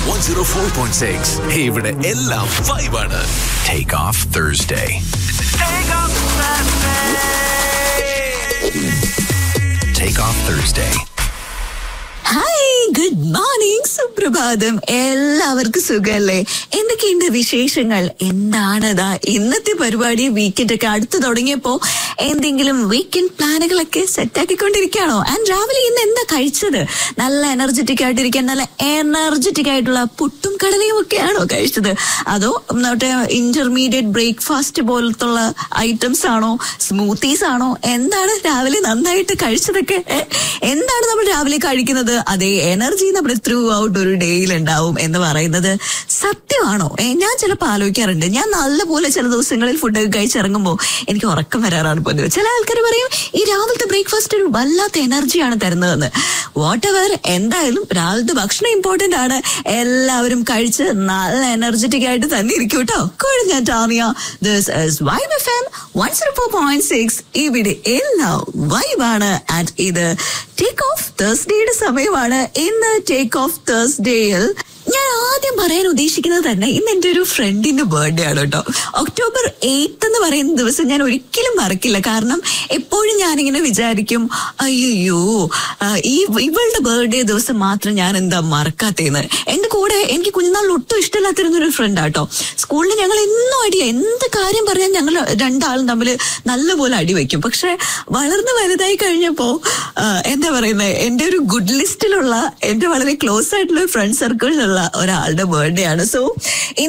One zero four point six ഇവിടെ എല്ലാം വൈബാണ് Take off Thursday. Take off Thursday. Hi good morning സുപ്രഭാതം എല്ലാവർക്കും സുഖല്ലേ എന്തൊക്കെയുണ്ട് വിശേഷങ്ങൾ എന്താണതാ ഇന്നത്തെ പരിപാടി വീക്കെൻഡ് ഒക്കെ അടുത്ത് തുടങ്ങിയപ്പോ എന്തെങ്കിലും വീക്കെൻഡ് പ്ലാനുകളൊക്കെ സെറ്റ് ആക്കിക്കൊണ്ടിരിക്കുകയാണോ ആൻഡ് രാവിലെ ഇന്ന് എന്താ കഴിച്ചത് നല്ല എനർജറ്റിക് ആയിട്ടിരിക്കാൻ നല്ല എനർജറ്റിക് ആയിട്ടുള്ള പുട്ടും കടലയും ഒക്കെയാണോ കഴിച്ചത് അതോ മറ്റേ ഇന്റർമീഡിയറ്റ് ബ്രേക്ക്ഫാസ്റ്റ് പോലത്തുള്ള ഐറ്റംസ് ആണോ സ്മൂത്തീസ് ആണോ എന്താണ് രാവിലെ നന്നായിട്ട് കഴിച്ചതൊക്കെ ഏ? എന്താണ് നമ്മൾ രാവിലെ കഴിക്കുന്നത് അതേ എനർജി നമ്മുടെ ത്രൂ ഔട്ട് ഒരു ഡേയിൽ ഉണ്ടാവും എന്ന് പറയുന്നത് സത്യമാണോ ഏ, ഞാൻ ചിലപ്പോൾ ആലോചിക്കാറുണ്ട് ഞാൻ നല്ലപോലെ ചില ദിവസങ്ങളിൽ ഫുഡൊക്കെ കഴിച്ചിറങ്ങുമ്പോൾ എനിക്ക് ഉറക്കം വരാറാണ് പൊതുവെ ചില ആൾക്കാർ പറയും ഈ രാവിലത്തെ ബ്രേക്ക്ഫാസ്റ്റ് ഒരു വല്ലാത്ത എനർജിയാണ് തരുന്നതെന്ന് വാട്ട് എവർ എന്തായാലും രാവിലത്തെ ഭക്ഷണം ഇമ്പോർട്ടന്റ് ആണ് എല്ലാവരും കഴിച്ച് നല്ല എനർജറ്റിക് ആയിട്ട് തന്നെ ഇരിക്കും കേട്ടോ ഞാൻ Tamia this is vibe F M one zero four point six ഇവിടെ എല്ലാം വൈബാണ് ആൻഡ് ഇത് ടേക്ക് ഓഫ് തേഴ്സ്ഡേയുടെ സമയമാണ് ഇന്ന് ടേക്ക് ഓഫ് തേഴ്സ്ഡേയിൽ ഞാൻ ആദ്യം പറയാൻ ഉദ്ദേശിക്കുന്നത് തന്നെ ഇന്ന് എൻ്റെ ഒരു ഫ്രണ്ടിന്റെ ബർത്ത്ഡേ ആണ് കേട്ടോ ഒക്ടോബർ എയ്ത്ത് എന്ന് പറയുന്ന ദിവസം ഞാൻ ഒരിക്കലും മറക്കില്ല കാരണം എപ്പോഴും ഞാനിങ്ങനെ വിചാരിക്കും അയ്യോ ഈ ഇവളുടെ ബർത്ത്ഡേ ദിവസം മാത്രം ഞാൻ എന്താ മറക്കാത്തേന്ന് എന്റെ കൂടെ എനിക്ക് കുഞ്ഞുനാളിൽ ഒട്ടും ഇഷ്ടമില്ലാത്തിരുന്ന ഒരു ഫ്രണ്ട് ആട്ടോ സ്കൂളിൽ ഞങ്ങൾ എന്നും അടിയാ എന്ത് കാര്യം പറഞ്ഞാൽ ഞങ്ങൾ രണ്ടാളും തമ്മിൽ നല്ലപോലെ അടി വയ്ക്കും പക്ഷെ വളർന്ന് വലുതായി കഴിഞ്ഞപ്പോ ആ, എന്താ പറയുന്നത് എന്റെ ഒരു ഗുഡ് ലിസ്റ്റിലുള്ള എന്റെ വളരെ ക്ലോസ് ആയിട്ടുള്ള ഫ്രണ്ട് സർക്കിളിലുള്ള ഒരാളുടെ ബർത്ത്ഡേ ആണ് സോ